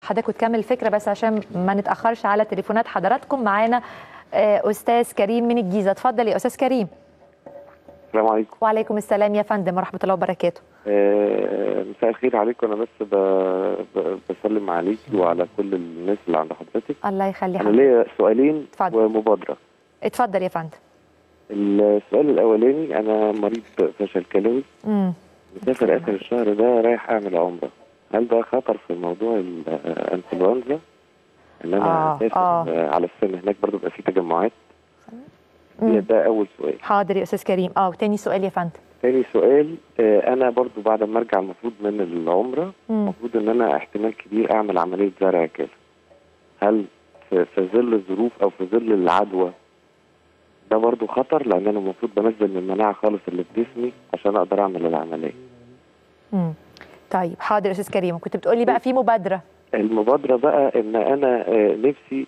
حضرتك وتكمل الفكره بس عشان ما نتاخرش على تليفونات حضراتكم معانا آه، استاذ كريم من الجيزه اتفضل يا استاذ كريم السلام عليكم وعليكم السلام يا فندم ورحمه الله وبركاته آه، مساء الخير عليكم انا بس ب... ب... بسلم عليك وعلى كل الناس اللي عند حضرتك الله يخلي انا حضرتك ليا سؤالين اتفضل. ومبادره اتفضل يا فندم السؤال الاولاني انا مريض فشل كلوي امم مسافر اخر الشهر ده رايح اعمل عمره هل ده خطر في موضوع الانفلونزا ان انا آه، اسافر آه. آه. على السن هناك برضه بيبقى في تجمعات مم. ده اول سؤال حاضر يا استاذ كريم اه وتاني سؤال يا فندم تاني سؤال آه، انا برضو بعد ما ارجع المفروض من العمره مم. المفروض ان انا احتمال كبير اعمل عمليه زرع كلى هل في في ظل الظروف او في ظل العدوى ده برضو خطر لان انا المفروض بنزل من المناعه خالص اللي في جسمي عشان اقدر اعمل العمليه امم طيب حاضر يا استاذ كريم كنت بتقولي بقى في مبادره المبادره بقى ان انا آه، نفسي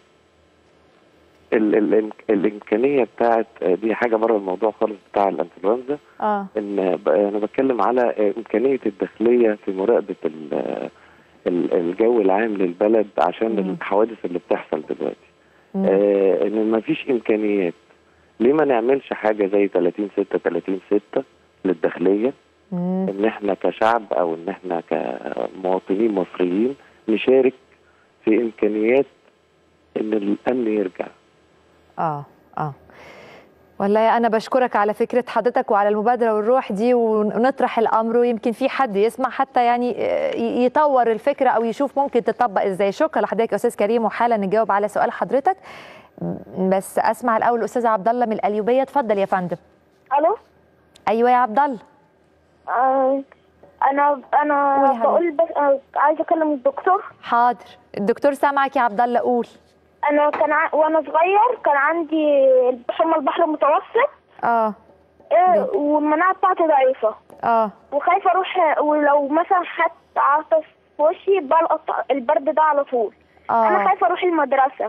ال ال الامكانيه بتاعت آه، دي حاجه بره الموضوع خالص بتاع الانفلونزا اه ان ب- انا بتكلم على آه، امكانيه الداخليه في مراقبه ال- ال- الجو العام للبلد عشان مم. الحوادث اللي بتحصل دلوقتي مم. آه ان ما فيش امكانيات ليه ما نعملش حاجه زي 30 6 30 6 للداخليه مم. ان احنا كشعب او ان احنا كمواطنين مصريين نشارك في امكانيات ان الامن يرجع اه اه والله انا بشكرك على فكره حضرتك وعلى المبادره والروح دي ونطرح الامر ويمكن في حد يسمع حتى يعني آه، ي- يطور الفكره او يشوف ممكن تطبق ازاي شكرا لحضرتك يا استاذ كريم وحالا نجاوب على سؤال حضرتك بس اسمع الاول الاستاذ عبد الله من القليوبيه اتفضل يا فندم الو ايوه يا عبد الله آه انا انا قولي يا بقول بس آه عايزه اكلم الدكتور حاضر الدكتور سامعك يا عبد الله قول انا كان ع... وانا صغير كان عندي حمى البحر المتوسط اه آه والمناعه بتاعتي ضعيفه اه وخايفه اروح ولو مثلا حد عطس في وشي بلقط البرد ده على طول انا اه خايفه اروح المدرسه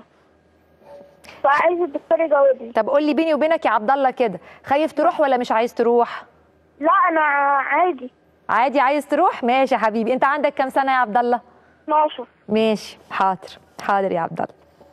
فعايز الدكتور يجاوبني طب قول لي بيني وبينك يا عبد الله كده خايف تروح ولا مش عايز تروح لا انا عادي عادي عايز تروح ماشي يا حبيبي انت عندك كام سنه يا عبد الله 12 ماشي حاضر حاضر يا عبد الله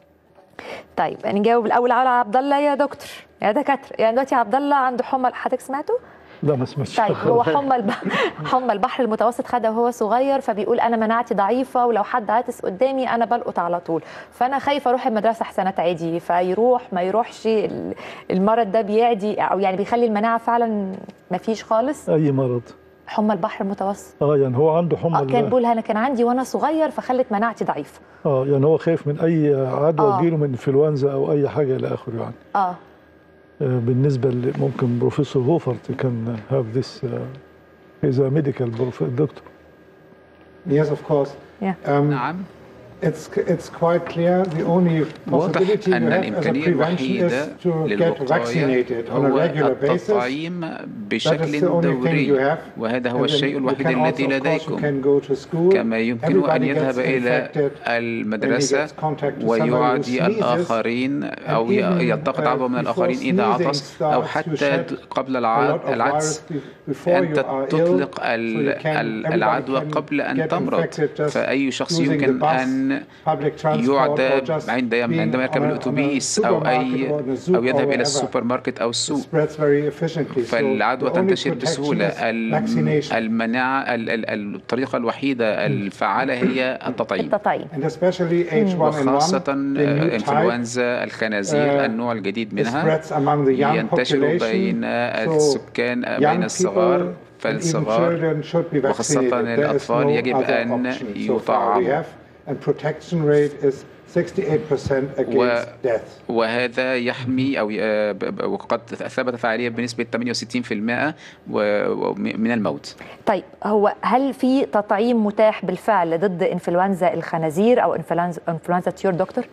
طيب نجاوب الاول على عبد الله يا دكتور يا دكاتره يعني دلوقتي عبد الله عنده حمى حضرتك سمعته لا ما سمعتش طيب هو حمى الب... حمى البحر المتوسط خدها وهو صغير فبيقول انا مناعتي ضعيفه ولو حد عاطس قدامي انا بلقط على طول فانا خايفه اروح المدرسه احسن اتعدي فيروح ما يروحش ال- المرض ده بيعدي او يعني بيخلي المناعه فعلا ما فيش خالص اي مرض حمى البحر المتوسط اه يعني هو عنده حمى آه كان ال- بيقول انا كان عندي وانا صغير فخلت مناعتي ضعيفه اه يعني هو خايف من اي عدوى آه. تجيله من انفلونزا او اي حاجه الى اخره يعني اه آه بالنسبه ل- ممكن بروفيسور هوفرت كان هاف ذس هيز ميديكال دكتور Yes, of course. Yeah. Um, نعم It's it's quite clear. The only واضح possibility you أن have as a الإمكانية prevention الوحيدة is to get للوقاية vaccinated on a هو regular basis. التطعيم That is بشكل the only thing you دوري have. وهذا هو And then الشيء you الوحيد can الذي also, of course, you لديكم can go to school. كما يمكن أن Everybody يذهب gets إلى infected when he المدرسة gets contact to somebody who ويعدي sneezes. الآخرين أو And even, يلتقط uh, عدوى من before الآخرين إذا sneezing عطس أو starts, you حتى shed قبل a الع- lot of العطس virus before أنت you are ill, تطلق so ال- you can- ال- everybody العدوى can قبل أن get تمرض infected just فأي شخص using the يمكن bus, أن public transport, or يعدى just عند being عندما on يركب a- on a الأتوبيس أو supermarket أي or in a zoo أو يذهب or إلى wherever. السوبر ماركت أو It السوق spreads very efficiently. So فالعدوى the only تنتشر protection بسهولة is الم- vaccination. المناعة ال- ال- الطريقة الوحيدة الفعالة هي التطعيم التطعيم And especially H1N1, وخاصة the new type, انفلونزا الخنازير uh, النوع الجديد it منها spreads among the young ينتشر population. بين So السكان young بين people الصغار and even فالصغار children should be وخاصة vaccinated. There is الأطفال no يجب other أن option so far we يطعموا have. And protection rate is 68% against death. وهذا يحمي او ي- ب- ب- وقد ثبت فعاليه بنسبه 68% و- و- من الموت. طيب هو هل في تطعيم متاح بالفعل ضد انفلونزا الخنازير او انفلونزا انفلونزا الطيور دكتور؟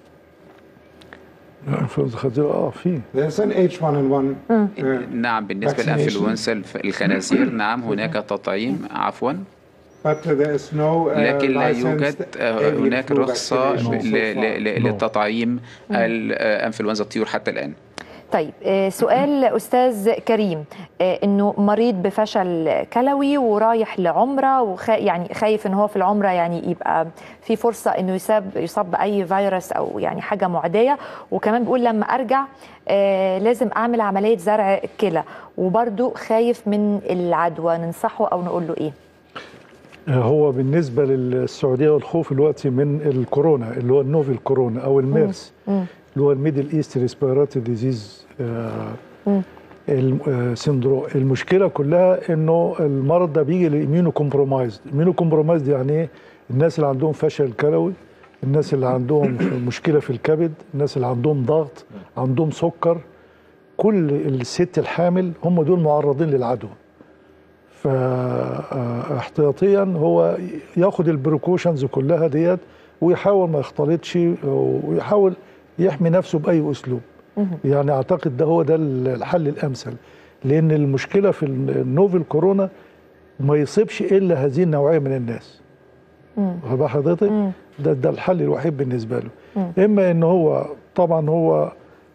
انفلونزا خطيره اه في There's an H1N1 uh, نعم بالنسبه Vaccination. للانفلونزا الف- الخنازير نعم هناك تطعيم عفوا but there is no uh, لكن لا licensed يوجد آه، avian هناك flu رخصه vaccination so ل- ل- far. ل- للتطعيم الانفلونزا الطيور حتى الان. طيب آه، سؤال استاذ كريم آه، انه مريض بفشل كلوي ورايح لعمره وخ... يعني خايف ان هو في العمره يعني يبقى في فرصه انه يصاب يصاب باي فيروس او يعني حاجه معديه وكمان بيقول لما ارجع آه، لازم اعمل عمليه زرع كلى وبرده خايف من العدوى ننصحه او نقول له ايه هو بالنسبه للسعوديه والخوف دلوقتي من الكورونا اللي هو النوفل كورونا او الميرس مم. اللي هو الميدل ايست ريسبيراتوري ديزيز مم. سندروم المشكله كلها انه المرض ده بيجي للاميونو كومبرومايز الاميونو كومبرومايز يعني ايه الناس اللي عندهم فشل كلوي الناس اللي عندهم مشكله في الكبد الناس اللي عندهم ضغط عندهم سكر كل الست الحامل هم دول معرضين للعدوى فاحتياطيا هو ياخد البريكوشنز كلها ديت ويحاول ما يختلطش ويحاول يحمي نفسه باي اسلوب يعني اعتقد ده هو ده الحل الامثل لان المشكله في النوفل كورونا ما يصيبش الا هذه النوعيه من الناس واخد بال حضرتك ده ده الحل الوحيد بالنسبه له اما ان هو طبعا هو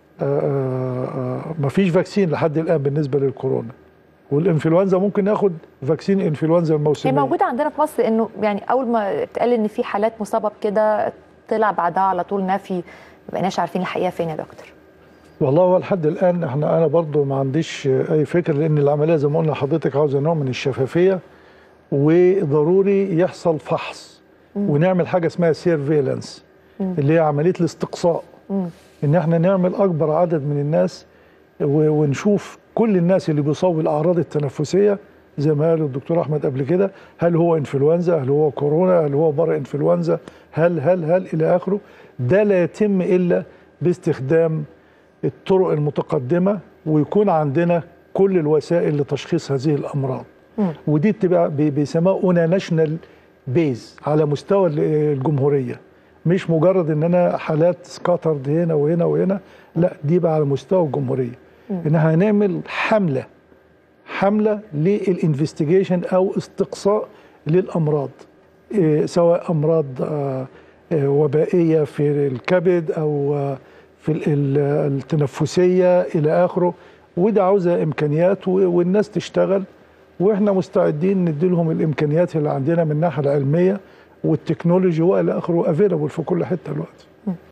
ما فيش فاكسين لحد الان بالنسبه للكورونا والانفلونزا ممكن ناخد فاكسين انفلونزا هي الموسميه موجوده عندنا في مصر انه يعني اول ما اتقال ان في حالات مصابه بكده طلع بعدها على طول نفي ما بقيناش عارفين الحقيقه فين يا دكتور والله هو لحد الان احنا انا برضو ما عنديش اي فكره لان العمليه زي ما قلنا لحضرتك عاوزه نوع من الشفافيه وضروري يحصل فحص ونعمل حاجه اسمها سيرفيلانس اللي هي عمليه الاستقصاء ان احنا نعمل اكبر عدد من الناس و- ونشوف كل الناس اللي بيصابوا بالاعراض التنفسيه زي ما قال الدكتور احمد قبل كده هل هو انفلونزا هل هو كورونا هل هو بره انفلونزا هل هل هل الى اخره ده لا يتم الا باستخدام الطرق المتقدمه ويكون عندنا كل الوسائل لتشخيص هذه الامراض ودي بتبقى بي- بيسموها اون ناشونال بيز على مستوى ال- الجمهوريه مش مجرد ان انا حالات سكاترد هنا وهنا وهنا لا دي بقى على مستوى الجمهوريه ان احنا هنعمل حمله حمله للانفستيجيشن او استقصاء للامراض إيه، سواء امراض آه، آه، وبائيه في الكبد او آه، في ال- ال- التنفسيه الى اخره وده عاوزه امكانيات و- والناس تشتغل واحنا مستعدين نديلهم الامكانيات اللي عندنا من الناحيه العلميه والتكنولوجي والى اخره افيلابل في كل حته دلوقتي